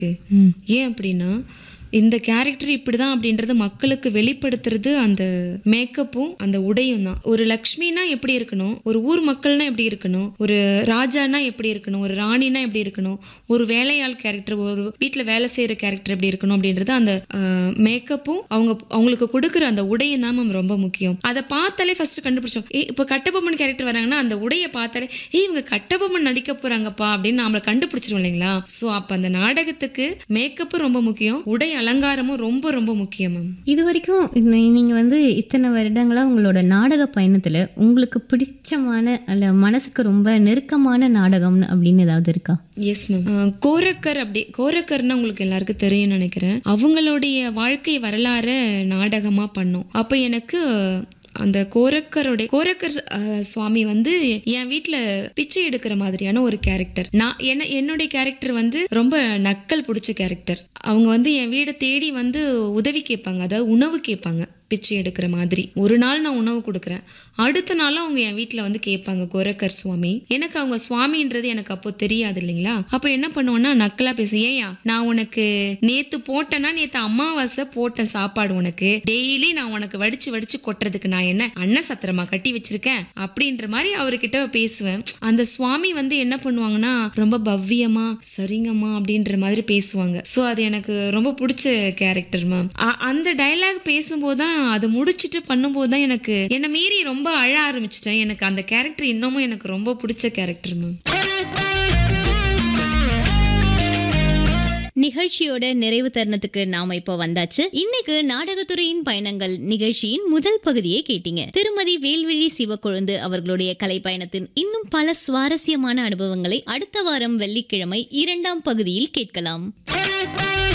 ம். ஏன் அப்படின்னா இந்த கேரக்டர் இப்படிதான் அப்படின்றது மக்களுக்கு வெளிப்படுத்துறது அந்த மேக்கப்பும் அந்த உடையும் தான் ஒரு லக்ஷ்மினா எப்படி இருக்கணும் ஒரு ஊர் மக்கள்னா எப்படி இருக்கணும் ஒரு ராஜானா எப்படி இருக்கணும் ஒரு ராணினா எப்படி இருக்கணும் ஒரு வேலையாள் கேரக்டர் ஒரு வீட்டில் வேலை செய்யற கேரக்டர் எப்படி இருக்கணும் அப்படின்றது அந்த மேக்கப்பும் அவங்க அவங்களுக்கு கொடுக்குற அந்த உடையும் தான் மேம் ரொம்ப முக்கியம் அதை பார்த்தாலே ஃபர்ஸ்ட் கண்டுபிடிச்சோம் ஏய் இப்போ கட்டபொம்மன் கேரக்டர் வராங்கன்னா அந்த உடையை பார்த்தாலே ஏய் இவங்க கட்டபொம்மன் நடிக்க போறாங்கப்பா அப்படின்னு நம்மளை கண்டுபிடிச்சிரும் இல்லைங்களா ஸோ அப்போ அந்த நாடகத்துக்கு மேக்கப்பும் ரொம்ப முக்கியம் உடை அலங்காரமும் ரொம்ப ரொம்ப முக்கியம் மேம் இது வரைக்கும் இந்த- நீங்க வந்து இத்தனை வருடங்களா உங்களோட நாடக பயணத்துல உங்களுக்கு பிடிச்சமான அல்ல மனசுக்கு ரொம்ப நெருக்கமான நாடகம் அப்படின்னு ஏதாவது இருக்கா எஸ் மேம் கோரக்கர் அப்படி கோரக்கர்னா உங்களுக்கு எல்லாருக்கும் தெரியும்னு நினைக்கிறேன் அவங்களுடைய வாழ்க்கை வரலாறு நாடகமா பண்ணோம் அப்போ எனக்கு அந்த கோரக்கருடைய கோரக்கர் அஹ், சுவாமி வந்து என் வீட்ல பிச்சை எடுக்கிற மாதிரியான ஒரு கேரக்டர் நான் என்ன என்னுடைய கேரக்டர் வந்து ரொம்ப நக்கல் பிடிச்ச கேரக்டர் அவங்க வந்து என் வீடை தேடி வந்து உதவி கேட்பாங்க அதாவது உணவு கேட்பாங்க பிச்சை எடுக்கிற மாதிரி ஒரு நாள் நான் உணவு கொடுக்குறேன் அடுத்த நாளும் அவங்க என் வீட்டில் வந்து கேட்பாங்க கோரக்கர் சுவாமி எனக்கு அவங்க சுவாமின்றது எனக்கு அப்போ தெரியாது இல்லைங்களா அப்போ என்ன பண்ணுவேன்னா நக்கலா பேச ஏயா நான் உனக்கு நேத்து போட்டேன்னா நேத்து அமாவாசை போட்டேன் சாப்பாடு உனக்கு டெய்லி நான் உனக்கு வடிச்சு வடிச்சு கொட்டுறதுக்கு நான் என்ன அன்ன சத்திரமா கட்டி வச்சிருக்கேன் அப்படின்ற மாதிரி அவர்கிட்ட பேசுவேன் அந்த சுவாமி வந்து என்ன பண்ணுவாங்கன்னா ரொம்ப பவ்யமா சரிங்கம்மா அப்படின்ற மாதிரி பேசுவாங்க ஸோ அது எனக்கு ரொம்ப பிடிச்ச கேரக்டர் மேம் அந்த டைலாக் பேசும்போது தான் அது முடிச்சிட்டு பண்ணும்போது தான் எனக்கு என்னை மீறி ரொம்ப அழ ஆரம்பிச்சிட்டேன் எனக்கு அந்த கேரக்டர் இன்னமும் எனக்கு ரொம்ப பிடிச்ச கேரக்டர் மேம் நிகழ்ச்சியோட நிறைவு தருணத்துக்கு நாம இப்போ வந்தாச்சு இன்னைக்கு நாடகத்துறையின் பயணங்கள் நிகழ்ச்சியின் முதல் பகுதியை கேட்டீங்க திருமதி வேல்விழி சிவக்கொழுந்து அவர்களுடைய கலை பயணத்தின் இன்னும் பல சுவாரஸ்யமான அனுபவங்களை அடுத்த வாரம் வெள்ளிக்கிழமை இரண்டாம் பகுதியில் கேட்கலாம்